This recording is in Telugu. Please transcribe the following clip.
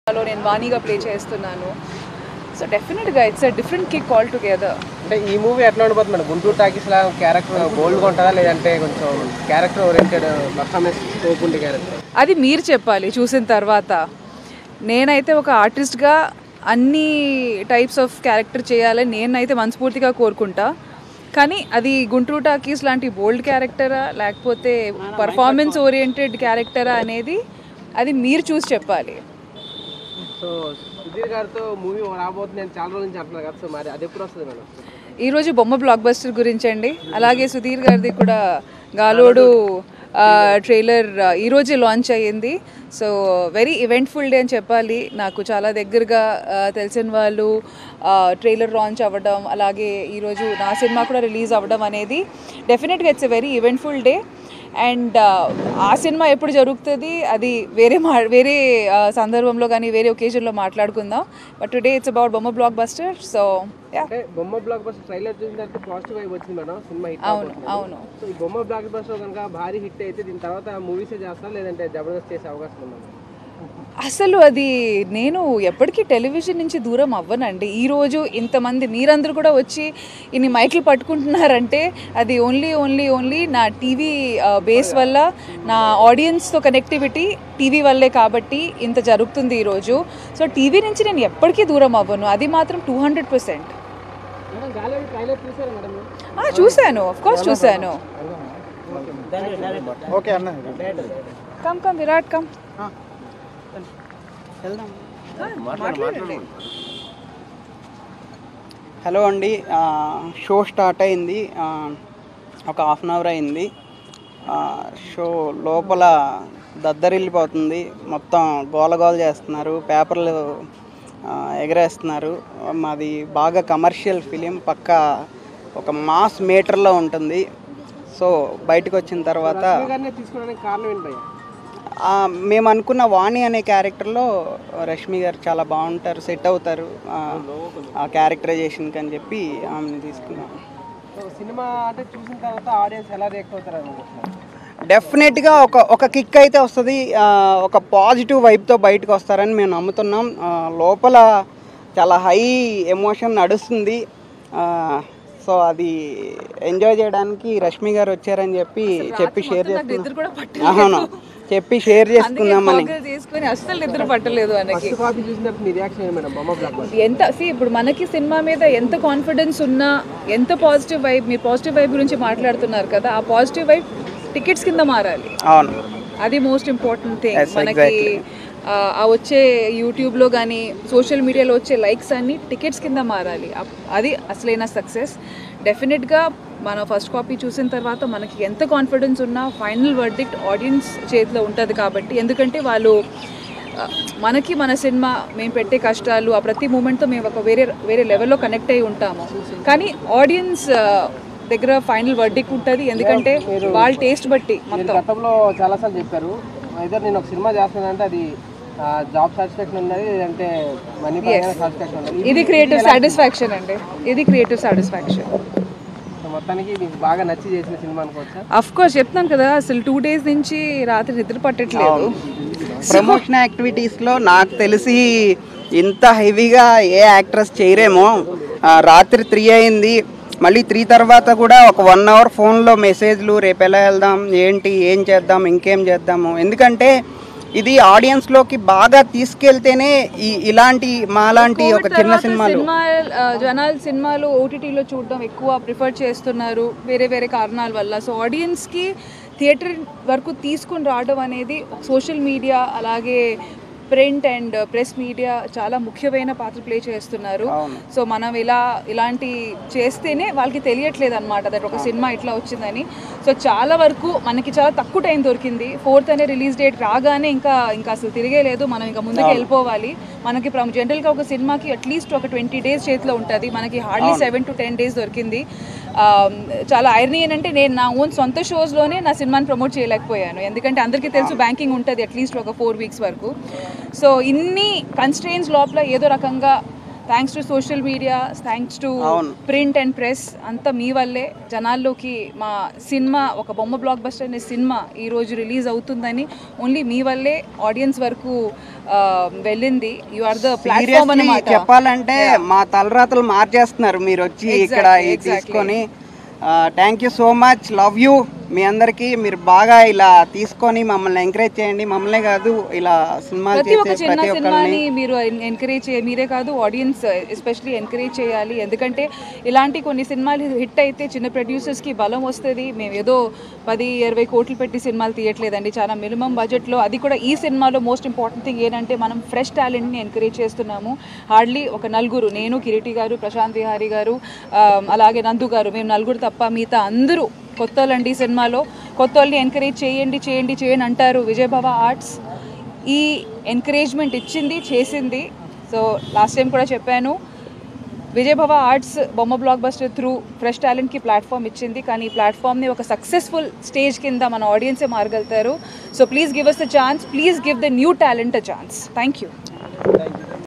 లో నేను వాణిగా ప్లే చేస్తున్నాను సో డెఫినెట్గా it's a different kick all together అంటే ఈ మూవీ ఎట్లా ఉండిపోతుంది మేడం గుంటూరు టాకీస్ లా క్యారెక్టర్ బోల్డ్గా ఉంటుందా లేదంటే కొంచెం క్యారెక్టర్ ఓరియంటెడ్ పర్ఫార్మెన్స్ స్కోప్ ఉండే క్యారెక్టర్ అది మీరు చెప్పాలి చూసిన తర్వాత నేనైతే ఒక ఆర్టిస్ట్గా అన్ని టైప్స్ ఆఫ్ క్యారెక్టర్ చేయాలని నేనైతే మనస్ఫూర్తిగా కోరుకుంటా కానీ అది గుంటూరు టాకీస్ లాంటి బోల్డ్ క్యారెక్టరా లేకపోతే పర్ఫార్మెన్స్ ఓరియంటెడ్ క్యారెక్టరా అనేది అది మీరు చూసి చెప్పాలి సో సుధీర్ గారితో మూవీ రాబోతుంది నేను చాలా రోజుల నుంచి అంటున్నారు కదా సో మరి అది ఎప్పుడు వస్తుంది మేడం ఈరోజు బొమ్మ బ్లాక్ బస్టర్ గురించి అండి అలాగే సుధీర్ గారిది కూడా గాలోడు ట్రైలర్ ఈరోజే లాంచ్ అయ్యింది సో వెరీ ఈవెంట్ఫుల్ డే అని చెప్పాలి నాకు చాలా దగ్గరగా ఆ, తెలిసిన వాళ్ళు ట్రైలర్ లాంచ్ అవ్వడం అలాగే ఈరోజు నా సినిమా కూడా రిలీజ్ అవ్వడం అనేది డెఫినెట్గా ఇట్స్ ఎ వెరీ ఈవెంట్ఫుల్ డే అండ్ ఆ సినిమా ఎప్పుడు జరుగుతుంది అది వేరే మా వేరే ఆ, సందర్భంలో కానీ వేరే ఒకేజన్లో మాట్లాడుకుందాం but today it's about Bomma blockbuster so yeah అంటే బొమ్మ బ్లాక్ బస్టర్ ట్రైలర్ చూసిన తర్వాత పాజిటివ్ వైబ్ వచ్చింది మేడం సినిమా హిట్ అవును అవును సో ఈ బొమ్మ బ్లాక్ బస్టర్ కనుక భారీ హిట్ అయితే దీని తర్వాత మూవీసే చేస్తారా లేదంటే జబర్దస్త్ చేసే అవకాశం ఉందా అసలు అది నేను ఎప్పటికీ టెలివిజన్ నుంచి దూరం అవ్వనండి ఈరోజు ఇంతమంది మీరందరూ కూడా వచ్చి ఇన్ని మైకులు పట్టుకుంటున్నారంటే అది ఓన్లీ ఓన్లీ ఓన్లీ నా టీవీ బేస్ వల్ల నా ఆడియన్స్తో కనెక్టివిటీ టీవీ వల్లే కాబట్టి ఇంత జరుగుతుంది ఈరోజు సో టీవీ నుంచి నేను ఎప్పటికీ దూరం అవ్వను అది మాత్రం టూ హండ్రెడ్ పర్సెంట్ మేడం గాలి ట్రైలర్ చూసారా మేడం చూశాను ఆఫ్ కోర్స్ చూశాను ఓకే అన్న come come Virat come hello అండి ఆ, షో స్టార్ట్ అయింది ఆ, ఒక హాఫ్ అన్ అవర్ అయింది ఆ, షో లోపల దద్దరిల్లిపోతుంది మొత్తం గోల గోల చేస్తున్నారు పేపర్లు ఆ, ఎగరేస్తున్నారు మాది బాగా కమర్షియల్ ఫిలిం పక్క ఒక మాస్ మీటర్లో ఉంటుంది సో బయటకు వచ్చిన తర్వాత గారినే తీసుకోవడానికి కారణం ఏంటి భయ్య ఆ, మేము అనుకున్న వాణి అనే క్యారెక్టర్లో రష్మి గారు చాలా బాగుంటారు సెట్ అవుతారు ఆ, ఆ క్యారెక్టరైజేషన్కి అని చెప్పి ఆమెను తీసుకున్నాం సో సినిమా అంటే చూసిన తర్వాత ఆడియన్స్ ఎలా రియాక్ట్ అవుతారు అనుకుంటున్నారు డెఫినెట్గా ఒక ఒక కిక్ అయితే వస్తుంది ఆ, ఒక పాజిటివ్ వైబ్తో బయటకు వస్తారని మేము నమ్ముతున్నాం ఆ, లోపల చాలా హై ఎమోషన్ నడుస్తుంది ఆ, సో అది ఎంజాయ్ చేయడానికి రష్మి గారు వచ్చారని చెప్పి చెప్పి షేర్ నాకు నిద్ర కూడా చేసుకున్నాం అవును చెప్పి షేర్ అందుకే చేసుకుందామని పగలు తీసుకొని అస్సలు నిద్ర పట్టలేదు అనకి ఫస్ట్ కాపీ చూసినప్పుడు మీ రియాక్షన్ ఏంటి మేడం బొమ్మ బ్లాక్ బస్టర్ ఎంత సి ఇప్పుడు మనకి సినిమా మీద ఎంత కాన్ఫిడెన్స్ ఉన్నా ఎంత పాజిటివ్ వైబ్ మీరు పాజిటివ్ వైబ్ గురించి మాట్లాడుతున్నారు కదా ఆ పాజిటివ్ వైబ్ టికెట్స్ కింద మారాలి అవును అది మోస్ట్ ఇంపార్టెంట్ థింగ్ Yes, మనకి exactly. ఆ, ఆ వచ్చే యూట్యూబ్లో కానీ సోషల్ మీడియాలో వచ్చే లైక్స్ అన్ని టికెట్స్ కింద మారాలి అప్- అది అసలైన సక్సెస్ డెఫినెట్గా మన ఫస్ట్ కాపీ చూసిన తర్వాత మనకి ఎంత కాన్ఫిడెన్స్ ఉన్నా ఫైనల్ వర్డిక్ట్ ఆడియన్స్ చేతిలో ఉంటుంది కాబట్టి ఎందుకంటే వాళ్ళు ఆ, మనకి మన సినిమా మేము పెట్టే కష్టాలు ఆ ప్రతి మూమెంట్తో మేము ఒక వేరే వేరే లెవెల్లో కనెక్ట్ అయి ఉంటాము కానీ ఆడియన్స్ దగ్గర ఫైనల్ వర్డిక్ ఉంటుంది ఎందుకంటే వాళ్ళ టేస్ట్ బట్టి మీరు మొత్తం గతంలో చాలాసార్లు చెప్పారు అయితే నేను ఒక సినిమా చేస్తానంటే అది జాబ్ సాటిస్ఫాక్షన్ ఉన్నది లేదంటే మనీ పరంగా సాటిస్ఫాక్షన్ ఉన్నది ఇది క్రియేటివ్ సాటిస్ఫాక్షన్ అండి ఇది క్రియేటివ్ సాటిస్ఫాక్షన్ సో మొత్తానికి మీకు బాగా నచ్చి చేసిన సినిమా అనుకోవచ్చా అఫ్ కోర్స్ చెప్తాను కదా అసలు టూ డేస్ నుంచి రాత్రి నిద్ర పట్టట్లేదు ప్రమోషన్ యాక్టివిటీస్లో నాకు తెలిసి ఇంత హెవీగా ఏ యాక్ట్రెస్ చేయరేమో ఆ, రాత్రి త్రీ అయింది మళ్ళీ త్రీ తర్వాత కూడా ఒక వన్ అవర్ ఫోన్లో మెసేజ్లు రేపు ఎలా వెళ్దాం ఏంటి ఏం చేద్దాం ఇంకేం చేద్దాము ఎందుకంటే ఇది ఆడియన్స్లోకి బాగా తీసుకెళ్తేనే ఈ ఇలాంటి మాలాంటి ఒక చిన్న తర్వాత సినిమాలు సినిమా ఆ, జనాలు సినిమాలు ఓటీటీలో చూడడం ఎక్కువ ప్రిఫర్ చేస్తున్నారు వేరే వేరే కారణాల వల్ల సో ఆడియన్స్కి థియేటర్ వరకు తీసుకుని రావడం అనేది సోషల్ మీడియా అలాగే ప్రింట్ అండ్ ప్రెస్ మీడియా చాలా ముఖ్యమైన పాత్ర ప్లే చేస్తున్నారు సో మనం ఇలా ఇలాంటి చేస్తేనే వాళ్ళకి తెలియట్లేదు అనమాట దట్ ఒక సినిమా ఇట్లా వచ్చిందని సో చాలా వరకు మనకి చాలా తక్కువ టైం దొరికింది ఫోర్త్ అనే రిలీజ్ డేట్ రాగానే ఇంకా ఇంకా అసలు తిరిగే లేదు మనం ఇంకా ముందుకు వెళ్ళిపోవాలి మనకి జనరల్గా ఒక సినిమాకి అట్లీస్ట్ ఒక ట్వంటీ డేస్ చేతిలో ఉంటుంది మనకి hardly seven to ten days దొరికింది ఆ, చాలా ఐరనీ ఏంటంటే నేను నా ఓన్ సొంత షోస్లోనే నా సినిమాని ప్రమోట్ చేయలేకపోయాను ఎందుకంటే అందరికీ తెలుసు బ్యాంకింగ్ ఉంటుంది అట్లీస్ట్ ఒక ఫోర్ వీక్స్ వరకు సో ఇన్ని కన్స్ట్రెయిన్స్ లోపల ఏదో రకంగా thanks to social media thanks to అవును. ప్రింట్ అండ్ ప్రెస్ అంతా మీ వల్లే జనాల్లోకి మా సినిమా ఒక బొమ్మ బ్లాక్ బస్టర్ అనే సినిమా ఈరోజు రిలీజ్ అవుతుందని ఓన్లీ మీ వల్లే ఆడియన్స్ వరకు ఆ, వెళ్ళింది you are the platform seriously అన్నమాట చెప్పాలంటే మా తలరాతలు మార్చేస్తున్నారు మీరు వచ్చి ఇక్కడ Exactly, ఇది exactly. తీసుకొని thank you so much love you మీ అందరికీ మీరు బాగా ఇలా తీసుకొని మమ్మల్ని ఎంకరేజ్ చేయండి మమ్మల్నే కాదు ఇలా సినిమాలు ప్రతి ఒక్క చేసే చిన్న ప్రతి సినిమాని ఒక్కరిని మీరు ఎంకరేజ్ చే మీరే కాదు ఆడియన్స్ ఎస్పెషలీ ఎంకరేజ్ చేయాలి ఎందుకంటే ఇలాంటి కొన్ని సినిమాలు హిట్ అయితే చిన్న ప్రొడ్యూసర్స్కి బలం వస్తుంది మేము ఏదో పది ఇరవై కోట్లు పెట్టి సినిమాలు తీయట్లేదండి చాలా మినిమం బడ్జెట్లో అది కూడా ఈ సినిమాలో మోస్ట్ ఇంపార్టెంట్ థింగ్ ఏంటంటే మనం ఫ్రెష్ టాలెంట్ని ఎంకరేజ్ చేస్తున్నాము హార్డ్లీ ఒక నలుగురు నేను కిరీటి గారు ప్రశాంత్ విహారీ గారు ఆ, అలాగే నందు గారు మేము నలుగురు తప్ప మిగతా అందరూ కొత్త వాళ్ళండి ఈ సినిమాలో కొత్త వాళ్ళని ఎంకరేజ్ చేయండి చేయండి చేయండి అంటారు విజయభవ ఆర్ట్స్ ఈ ఎంకరేజ్మెంట్ ఇచ్చింది చేసింది సో లాస్ట్ టైం కూడా చెప్పాను Vijayabhava Arts Bomma blockbuster through fresh టాలెంట్కి ప్లాట్ఫామ్ ఇచ్చింది కానీ ఈ ప్లాట్ఫామ్ని ఒక సక్సెస్ఫుల్ స్టేజ్ కింద మన ఆడియన్సే మారగలుగుతారు so please give us the chance please give the new talent a chance thank you